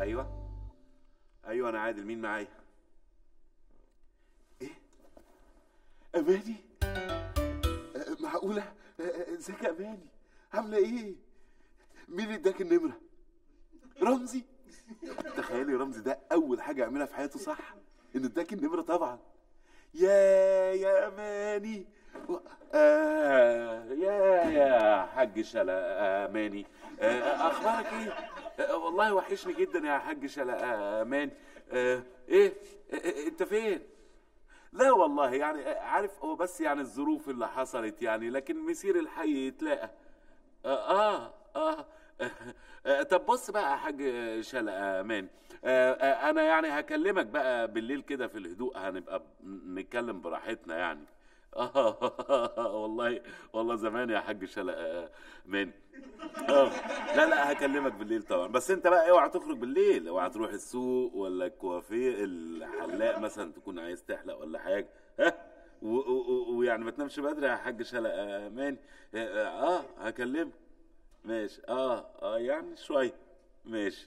ايوه ايوه انا عادل مين معايا ايه اماني أه، معقوله أه، أه، ازيك يا اماني عامله ايه مين اللي اداك النمره رمزي تخيلي رمزي ده اول حاجه يعملها في حياته صح ان اداك النمره طبعا يا يا اماني و- آه يا يا حاج شلا اماني آه اخبارك ايه آه والله وحشني جدا يا حاج شلا اماني آه ايه آه آه، انت فين لا والله يعني آه، عارف هو بس يعني الظروف اللي حصلت يعني لكن مسير الحي يتلاقى اه اه, آه. آه، طب بص بقى يا حاج شلق امان آه، آه، انا يعني هكلمك بقى بالليل كده في الهدوء هنبقى ب- نتكلم براحتنا يعني اه والله والله زمان يا حاج شلق امان اه لا لا هكلمك بالليل طبعا بس انت بقى اوعى تخرج بالليل اوعى تروح السوق ولا الكوافيه الحلاق مثلا تكون عايز تحلق ولا حاجه ها و- و- و- ويعني ما تنامش بدري يا حاج شلق امان اه آه، هكلمك ماشي اه اه يعني شوي ماشي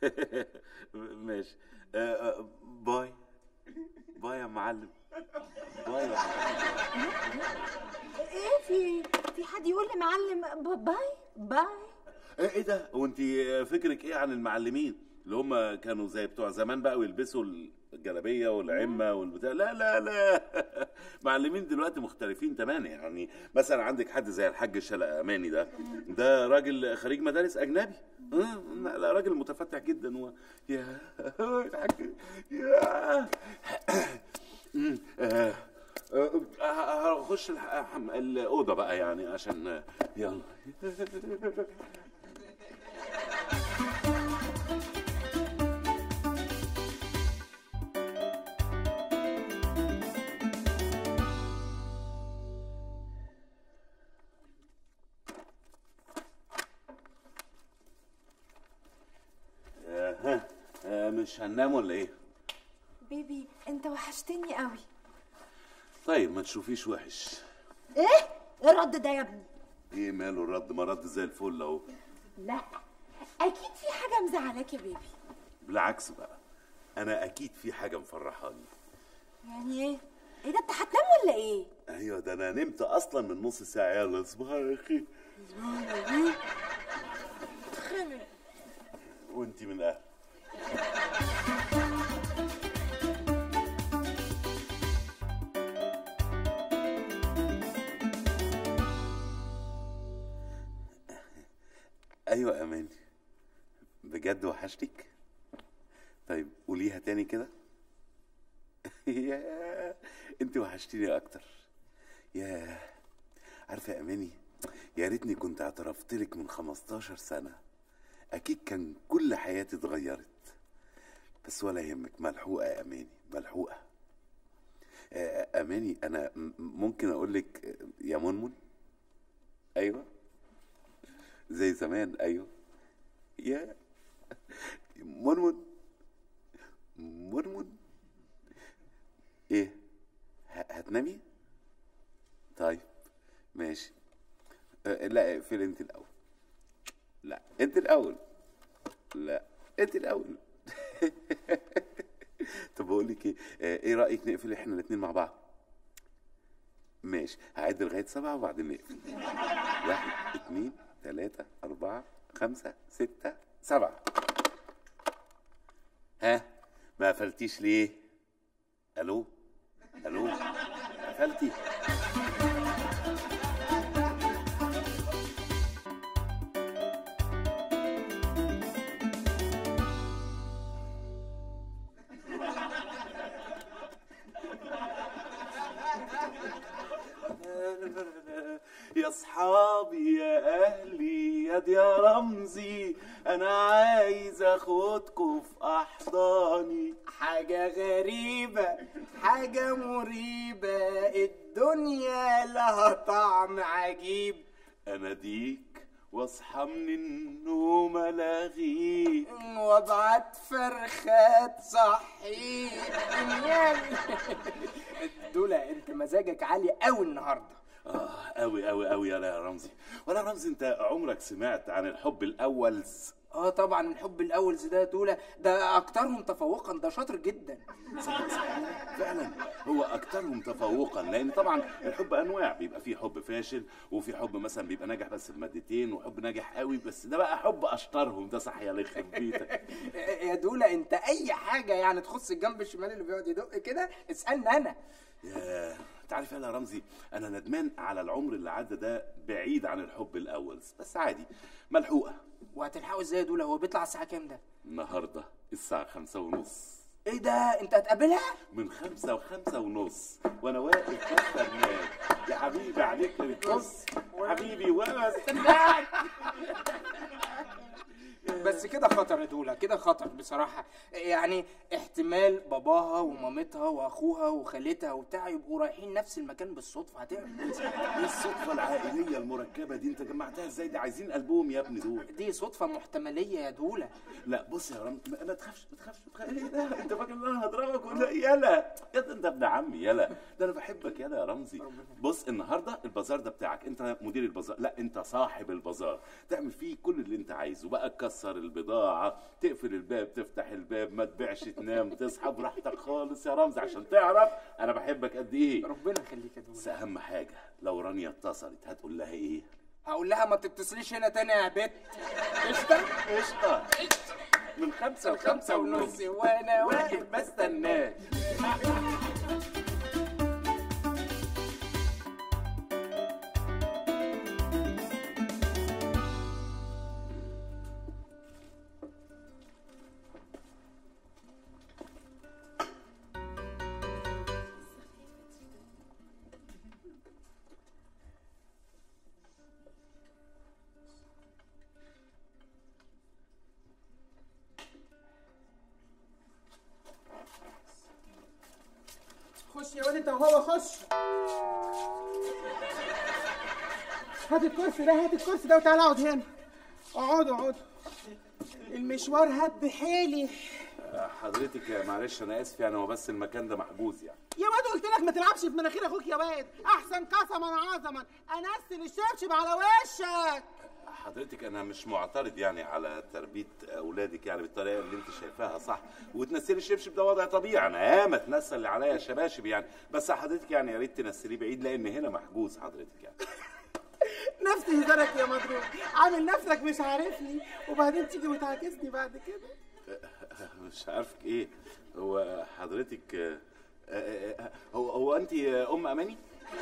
ماشي آه آه باي باي يا معلم باي يا معلم ايه في في حد يقول لمعلم ب- باي باي ايه إيه ده وانت فكرك ايه عن المعلمين اللي هم كانوا زي بتوع زمان بقى ويلبسوا الجلابيه والعمه والبتاع لا لا لا معلمين دلوقتي مختلفين تماما يعني مثلا عندك حد زي الحاج شلق اماني ده ده راجل خريج مدارس اجنبي آه، لا راجل متفتح جدا و... يا الحاج يا أمم، آه، آه، هخش الح- الاوضه بقى يعني عشان آه، يلا آه، ها آه، مش هننام ولا ايه؟ بيبي انت وحشتني قوي طيب ما تشوفيش وحش ايه ايه الرد ده يا ابني ايه ماله الرد ما رد زي الفل اهو لا اكيد في حاجه مزعلاك يا بيبي بالعكس بقى انا اكيد في حاجه مفرحاني يعني ايه ايه ده انت هتنام ولا ايه ايوه ده انا نمت اصلا من نص ساعه يلا صباح الخير اتخنق وانت من اهل ايوه يا اماني بجد وحشتك طيب قوليها تاني كده يا انت وحشتيني اكتر يا عارفه يا اماني يا ريتني كنت اعترفت لك من 15 سنه اكيد كان كل حياتي اتغيرت بس ولا يهمك ملحوقه يا اماني ملحوقه آه، اماني انا م- ممكن اقول لك يا منمن ايوه زي زمان ايوه يا منمن منمن ايه ه- هتنامي طيب ماشي آه، لا اقفل انت الاول لا انت الاول لا انت الاول طب بقول لك ايه آه، ايه رايك نقفل احنا الاثنين مع بعض ماشي هعد لغايه سبعه وبعدين نقفل واحد اتنين تلاته اربعه خمسه سته سبعه ها ما قفلتيش ليه الو الو قفلتي يا اصحابي يا اهلي يا دي يا رمزي انا عايز اخدكم في احضاني حاجة غريبة حاجة مريبة الدنيا لها طعم عجيب اناديك واصحى من النوم الاغيك وابعت فرخات صحيح دولا انت مزاجك عالي قوي النهارده اه قوي قوي قوي يا يا رمزي ولا رمزي انت عمرك سمعت عن الحب الاول اه طبعا الحب الاول زي ده دولة ده اكترهم تفوقا ده شاطر جدا فعلا هو اكثرهم تفوقا لان طبعا الحب انواع بيبقى فيه حب فاشل وفي حب مثلا بيبقى ناجح بس بمادتين وحب ناجح قوي بس ده بقى حب اشطرهم ده صح يا الله يخرب بيتك يا دولة انت اي حاجة يعني تخص الجنب الشمال اللي بيقعد يدق كده اسألني انا يا تعرف يا رمزي انا ندمان على العمر اللي عدى ده بعيد عن الحب الاول بس عادي ملحوقه وهتلحقوا ازاي يا دولة هو بيطلع الساعة كام ده النهارده الساعه خمسة ونص ايه ده انت هتقابلها من خمسة وخمسة ونص وانا واقف بستناك يا حبيبي عليك الكس حبيبي وانا بستناك بس كده خطر يا دولة كده خطر بصراحة يعني احتمال باباها ومامتها واخوها وخالتها وبتاع يبقوا رايحين نفس المكان بالصدفة هتعمل ايه الصدفه العائليه المركبه دي انت جمعتها ازاي دي عايزين قلبهم يا ابني دول دي صدفة محتملية يا دولة لا بص يا رم ما ما تخافش ما تخافش ما تخافش ايه ده انت فاكر ان انا هضربك ولا إيه؟ يلا يلا انت ابن عمي يلا ده انا بحبك يلا يا رمزي بص النهارده البازار ده بتاعك انت مدير البازار لا انت صاحب البازار تعمل فيه كل اللي انت عايزه بقى تكسر البضاعه تقفل الباب تفتح الباب ما تبيعش تنام تصحى براحتك خالص يا رمزي عشان تعرف انا بحبك قد ايه ربنا يخليك يا دولة بس اهم حاجه لو رانيا اتصلت هتقول لها ايه هقول لها ما تتصليش هنا تاني يا بت قشطة قشطه من خمسة لخمسة ونص وانا واقف بستناك خش يا ولد انت وهو خش هات الكرسي ده هات الكرسي ده وتعالى اقعد هنا اقعدوا اقعدوا المشوار هد حيلي حضرتك معلش انا اسف يعني هو بس المكان ده محجوز يعني يا واد قلت لك ما تلعبش في مناخير اخوك يا واد احسن قسما عظما انزل الشبشب على وشك حضرتك انا مش معترض يعني على تربيه اولادك يعني بالطريقه اللي انت شايفاها صح وتنسلي الشبشب ده وضع طبيعي انا ياما تنسل اللي عليا شباشب يعني بس حضرتك يعني يا ريت تنسليه بعيد لان هنا محجوز حضرتك يعني نفس هزارك يا مضروب عامل نفسك مش عارفني وبعدين تيجي وتعاكسني بعد كده مش عارفك ايه هو حضرتك آه، آه، آه، هو هو انت ام اماني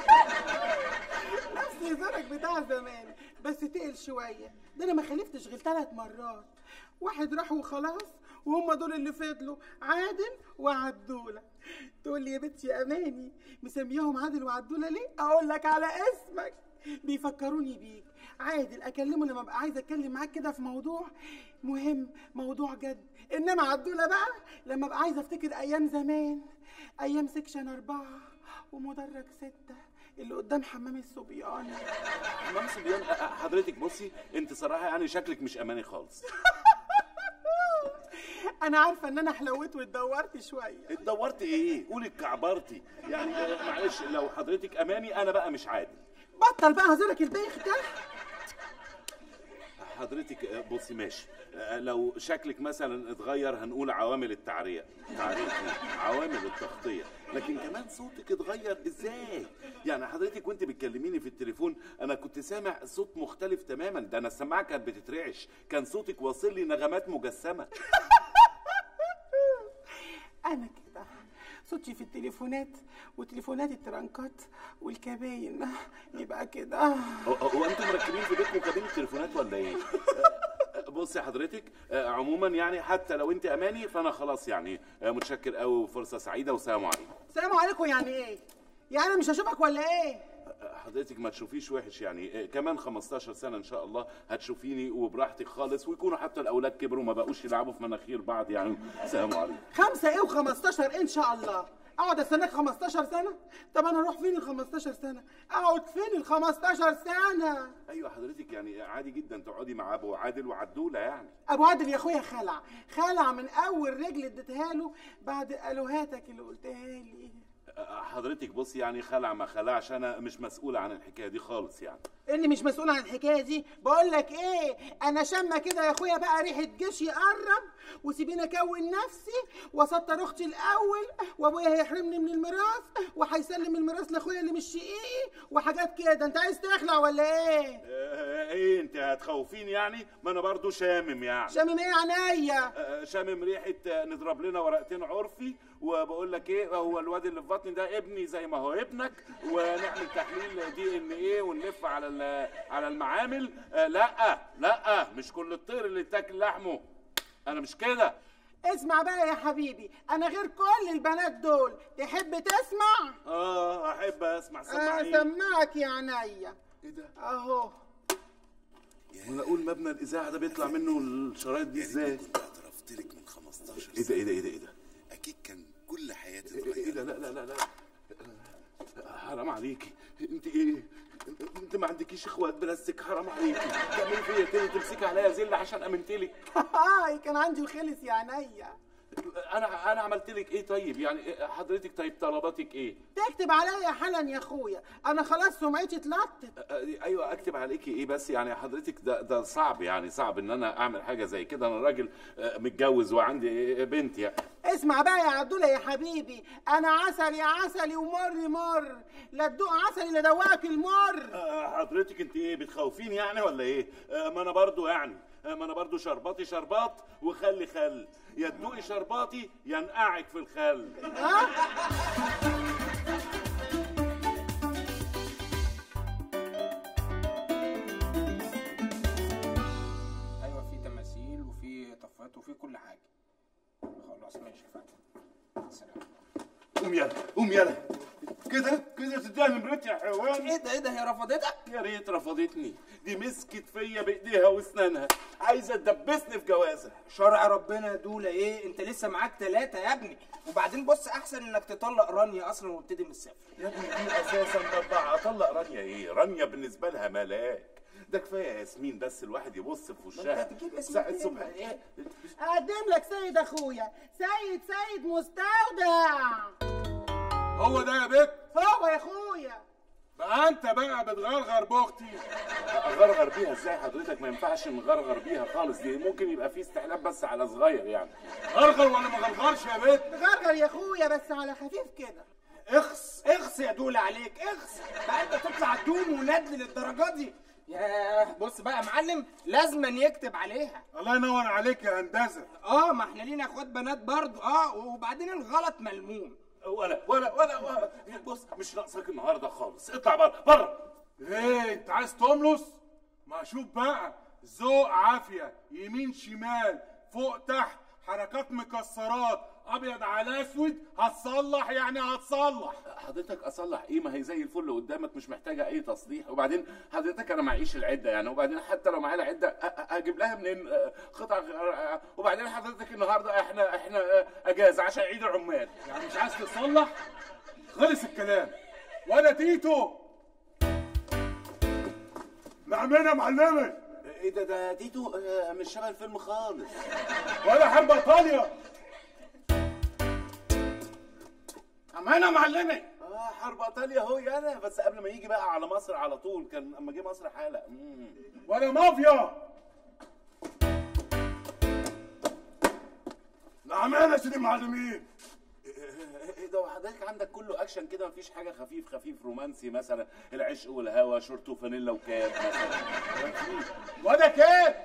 نفس هزارك بتاع زمان بس تقل شويه ده انا ما خلفتش غير ثلاث مرات واحد راح وخلاص وهم دول اللي فضلوا عادل وعدوله تقول لي يا بنتي يا اماني مسمياهم عادل وعدوله ليه اقول لك على اسمك بيفكروني بيك عادل اكلمه لما ابقى عايزه اتكلم معاك كده في موضوع مهم موضوع جد انما عدوله بقى لما ابقى عايزه افتكر ايام زمان ايام سكشن اربعه ومدرج سته اللي قدام حمام الصبيان حمام صبيان آه، آه، حضرتك بصي انت صراحه يعني شكلك مش اماني خالص انا عارفه ان انا حلوت واتدورت شويه اتدورت ايه قولي اتكعبرتي يعني آه، معلش لو حضرتك اماني انا بقى مش عادل بطل بقى هزارك البايخ ده حضرتك آه، بصي ماشي آه، لو شكلك مثلا اتغير هنقول عوامل التعرية تعرية إيه؟ عوامل التغطية لكن كمان صوتك اتغير ازاي يعني حضرتك وانت بتكلميني في التليفون انا كنت سامع صوت مختلف تماما ده انا السماعة كانت بتترعش كان صوتك واصل لي نغمات مجسمة انا كده صوتي في التليفونات وتليفونات الترنكات والكباين يبقى كده هو- هو انتوا مركبين في بيتكم كابين التليفونات ولا ايه؟ آه، بصي حضرتك آه، عموما يعني حتى لو انت اماني فانا خلاص يعني آه، متشكر قوي وفرصه سعيده وسلام عليكم السلام عليكم يعني ايه يعني أنا مش هشوفك ولا ايه آه، حضرتك ما تشوفيش وحش يعني آه، كمان 15 سنه ان شاء الله هتشوفيني وبراحتك خالص ويكونوا حتى الاولاد كبروا ما بقوش يلعبوا في مناخير بعض يعني سلام عليكم خمسة ايه و15 ان شاء الله اقعد استناك 15 سنة طب انا اروح فين ال 15 سنة اقعد فين ال 15 سنة ايوه حضرتك يعني عادي جدا تقعدي مع ابو عادل وعدوله يعني ابو عادل يا اخويا خلع خلع من اول رجل اديتها له بعد الوهاتك اللي قلتها لي آه، حضرتك بصي يعني خلع ما خلعش انا مش مسؤول عن الحكايه دي خالص يعني اني مش مسؤول عن الحكايه دي بقول لك ايه انا شامه كده يا اخويا بقى ريحه جيش يقرب وسيبيني اكون نفسي واسطر اختي الاول وابويا هيحرمني من الميراث وهيسلم الميراث لاخويا اللي مش شقيقي وحاجات كده انت عايز تخلع ولا ايه آه، ايه انت هتخوفيني يعني ما انا برضو شامم يعني شامم ايه عينيا آه، شامم ريحه آه، نضرب لنا ورقتين عرفي وبقول لك ايه هو الواد اللي في بطني ده ابني زي ما هو ابنك ونعمل تحليل دي ان ايه ونلف على ال- على المعامل آه، لا لا مش كل الطير اللي تاكل لحمه انا مش كده اسمع بقى يا حبيبي انا غير كل البنات دول تحب تسمع اه احب اسمع سمعيني اسمعك يا عينيا ايه ده اهو وانا اقول مبنى الاذاعه ده بيطلع منه الشرايط دي ازاي كنت اعترفت لك من 15 ايه ده ايه ده ايه ده ايه ده اكيد كان كل حياتي ايه اتغيرت ده لا لا لا لا حرام عليكي انت ايه انت ما عندكيش اخوات بلاستيك حرام عليكي تعملي فيا كده تمسكي عليا زل عشان امنت لك هاي كان عندي وخلص يا عينيا انا انا عملت لك ايه طيب يعني حضرتك طيب طلباتك ايه تكتب عليا حالا يا اخويا انا خلاص سمعتي اتلطت آه، ايوه اكتب عليكي ايه بس يعني حضرتك ده ده صعب يعني صعب ان انا اعمل حاجه زي كده انا راجل آه، متجوز وعندي بنت يعني اسمع بقى يا عبدولة يا حبيبي انا عسل يا عسلي ومر مر لا تدوق عسلي لا دواك المر آه، حضرتك انت ايه بتخوفيني يعني ولا ايه آه، ما انا برضو يعني آه، ما انا برضو شرباتي شربات وخلي خل يا تدوقي شرباتي يا نقعك في الخل ايوه في تماثيل وفي طفات وفي كل حاجه خلاص ماشي يا فندم سلام قوم يلا قوم يلا كده كده تديها نمرتي يا حيوان ايه ده ايه ده هي رفضتك يا ريت رفضتني دي مسكت فيا بايديها واسنانها عايزه تدبسني في جوازها شرع ربنا يا دولا ايه انت لسه معاك ثلاثة يا ابني وبعدين بص احسن انك تطلق رانيا اصلا وابتدي من الصفر يا ابني دي اساسا طبعا اطلق رانيا ايه رانيا بالنسبه لها ملاك ده كفايه ياسمين بس الواحد يبص في وشها انت هتجيب ياسمين ساعة تاني صبح ولا ايه؟ اقدم لك سيد اخويا سيد سيد مستودع هو ده يا بت هو يا اخويا بقى انت بقى بتغرغر باختي اغرغر بيها ازاي حضرتك ما ينفعش نغرغر بيها خالص دي ممكن يبقى في استحلال بس على صغير يعني غرغر ولا ما غرغرش يا بت غرغر يا اخويا بس على خفيف كده اخس اخس يا دولا عليك اخس بقى انت تطلع دوم وندل للدرجه دي ياه بص بقى يا معلم لازما يكتب عليها الله ينور عليك يا هندسه اه ما احنا لينا اخوات بنات برضو اه وبعدين الغلط ملموم ولا ولا ولا, ولا. بص مش ناقصك النهارده خالص اطلع بره بره ايه انت عايز تملص ما شوف بقى ذوق عافيه يمين شمال فوق تحت حركات مكسرات ابيض على اسود هتصلح يعني هتصلح حضرتك اصلح ايه ما هي زي الفل قدامك مش محتاجه اي تصليح وبعدين حضرتك انا معيش العده يعني وبعدين حتى لو معايا العده أ- أ- اجيب لها منين آه، قطع غ- وبعدين حضرتك النهارده احنا احنا آه، اجازه عشان عيد العمال يعني مش عايز تصلح خلص الكلام ولا تيتو نعمنا معلمه ايه ده ده تيتو آه، مش شبه الفيلم خالص ولا حرب ايطاليا امانه معلمه اه حرب ايطاليا هو انا بس قبل ما يجي بقى على مصر على طول كان اما جه مصر حاله مم. ولا مافيا نعمنا يا سيدي معلمين ايه ده وحضرتك عندك كله اكشن كده مفيش حاجه خفيف خفيف رومانسي مثلا العشق والهوى شورت وفانيلا وكاب مثلا مفيش. ولا كيف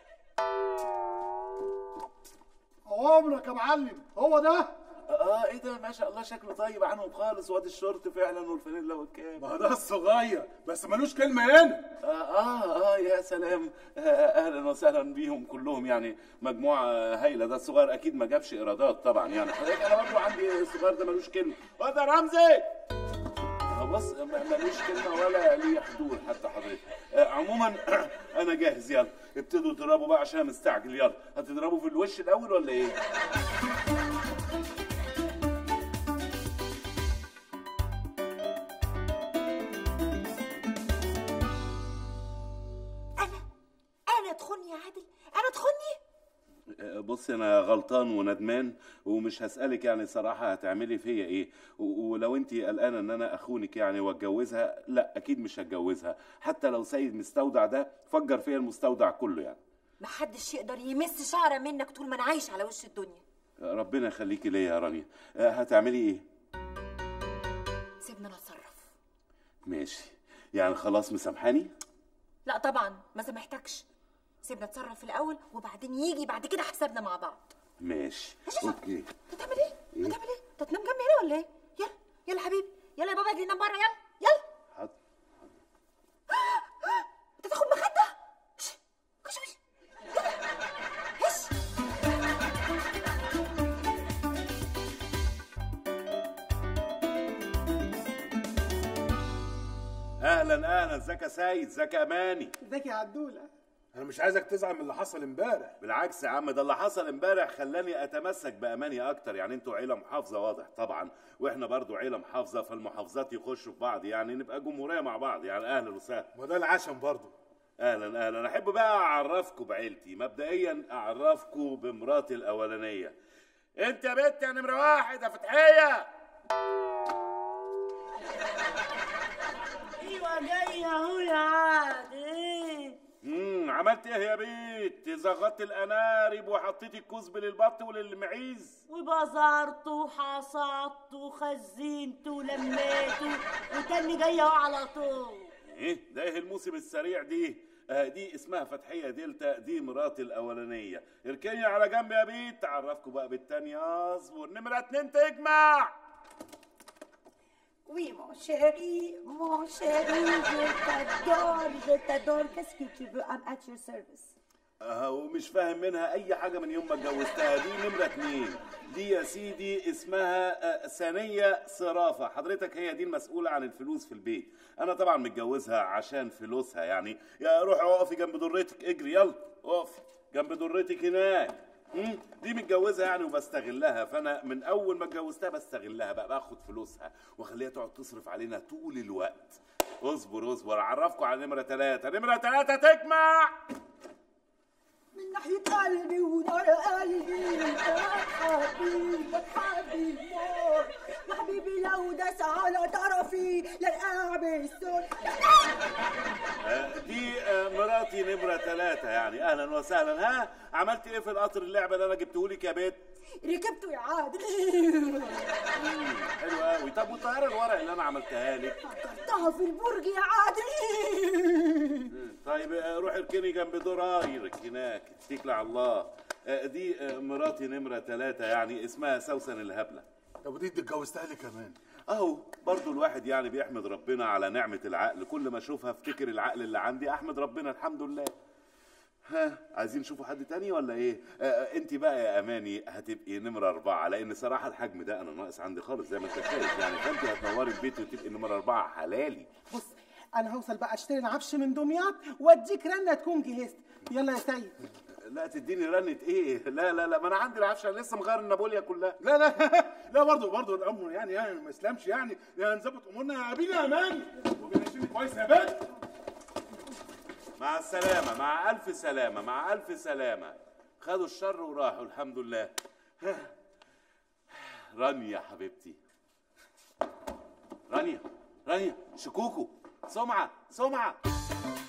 عمرك يا معلم هو ده اه ايه ده ما شاء الله شكله طيب عنهم خالص واد الشورت فعلا والفانيلا والكاب ما ده الصغير بس ملوش كلمة هنا آه, اه اه يا سلام آه اهلا وسهلا بيهم كلهم يعني مجموعه هايله ده الصغير اكيد ما جابش ايرادات طبعا يعني حضرتك انا برضه عندي الصغير ده ملوش كلمه واد يا رمزي آه، بص ما- ملوش كلمه ولا ليه حضور حتى حضرتك آه عموما انا جاهز يلا ابتدوا اضربوا بقى عشان مستعجل يلا هتضربوا في الوش الاول ولا ايه؟ انا انا تخني يا عادل انا تخني آه، بص انا غلطان وندمان ومش هسالك يعني صراحه هتعملي فيا ايه و- ولو انت قلقانه ان انا اخونك يعني واتجوزها لا اكيد مش هتجوزها حتى لو سيد مستودع ده فجر فيا المستودع كله يعني محدش يقدر يمس شعره منك طول ما انا عايش على وش الدنيا ربنا يخليكي ليا يا رانيا آه، هتعملي ايه سيبنا انا اتصرف ماشي يعني خلاص مسامحاني لا طبعا ما سامحتكش سيبنا اتصرف في الاول وبعدين يجي بعد كده حسابنا مع بعض ماشي ماشي. اوكي انت هتعمل ايه؟ هتعمل ايه؟ انت هتنام جنبي هنا ولا ايه؟ يلا يلا يا حبيبي يلا يا بابا اجري نام بره يلا يلا حاضر. انت تاخد مخده شش، خش خش يلا هش اهلا اهلا ازيك يا سيد ازيك يا اماني ازيك يا عدوله انا مش عايزك تزعل من اللي حصل امبارح بالعكس يا عم ده اللي حصل امبارح خلاني اتمسك باماني اكتر يعني انتوا عيله محافظه واضح طبعا واحنا برضو عيله محافظه فالمحافظات يخشوا في بعض يعني نبقى جمهوريه مع بعض يعني اهلا وسهلا ما ده العشم برضه اهلا اهلا احب بقى اعرفكم بعيلتي مبدئيا اعرفكم بمراتي الاولانيه انت يا بنت يا نمره واحد يا فتحيه ايوه جاي اهو يا عاد ايه امم عملت ايه يا بنت زغطت الانارب وحطيت الكزب للبط وللمعيز وبزرت وحصدت وخزنت ولميت وتاني جايه اهو على طول ايه ده ايه الموسم السريع دي آه دي اسمها فتحيه دلتا دي مراتي الاولانيه اركني على جنب يا بيت تعرفكم بقى بالتانية اصبر نمره اتنين تجمع Oui, mon chéri, mon chéri, je t'adore, je t'adore. Qu'est-ce que tu veux? I'm at your service. آه ومش فاهم منها اي حاجه من يوم ما اتجوزتها دي نمره اتنين دي يا سيدي اسمها آه ثانيه صرافه حضرتك هي دي المسؤوله عن الفلوس في البيت انا طبعا متجوزها عشان فلوسها يعني يا روحي اقفي جنب درتك اجري يلا اقفي جنب درتك هناك مم؟ دي متجوزها يعني وبستغلها فانا من اول ما اتجوزتها بستغلها بقى باخد فلوسها واخليها تقعد تصرف علينا طول الوقت اصبر اصبر اعرفكم على نمره ثلاثة نمره ثلاثة تجمع من ناحية قلبي ونار قلبي انت حبيبك حبيب نار يا حبيبي لو داس على طرفي للقاع بالسود آه، دي آه، مراتي نمرة ثلاثة يعني أهلا وسهلا ها عملت إيه في القطر اللعبة اللي أنا جبتهولك يا بيت؟ ركبته يا عاد حلو قوي طب والطيارة الورق اللي أنا عملتها لك فكرتها في البرج يا عاد طيب آه، روحي اركني جنب درايرك هناك اتكلي على الله آه، دي آه، مراتي نمرة ثلاثة يعني اسمها سوسن الهبلة طب ودي اتجوزتها لي كمان اهو برضو الواحد يعني بيحمد ربنا على نعمة العقل كل ما اشوفها افتكر العقل اللي عندي احمد ربنا الحمد لله ها عايزين نشوفوا حد تاني ولا ايه آه انت بقى يا اماني هتبقي نمرة اربعة لان صراحة الحجم ده انا ناقص عندي خالص زي ما انت شايف يعني فانت هتنوري البيت وتبقي نمرة اربعة حلالي بص انا هوصل بقى اشتري العفش من دمياط واديك رنه تكون جهزت يلا يا سيد لا تديني رنة ايه لا لا لا ما انا عندي العفشة أنا لسه مغير النابوليا كلها لا لا لا برضه برضه الامر يعني يعني ما يسلمش يعني يعني نظبط امورنا يا بينا يا مان وبنشيل كويس يا بنت مع السلامة مع ألف سلامة مع ألف سلامة خدوا الشر وراحوا الحمد لله رانيا حبيبتي رانيا رانيا شكوكو سمعة سمعة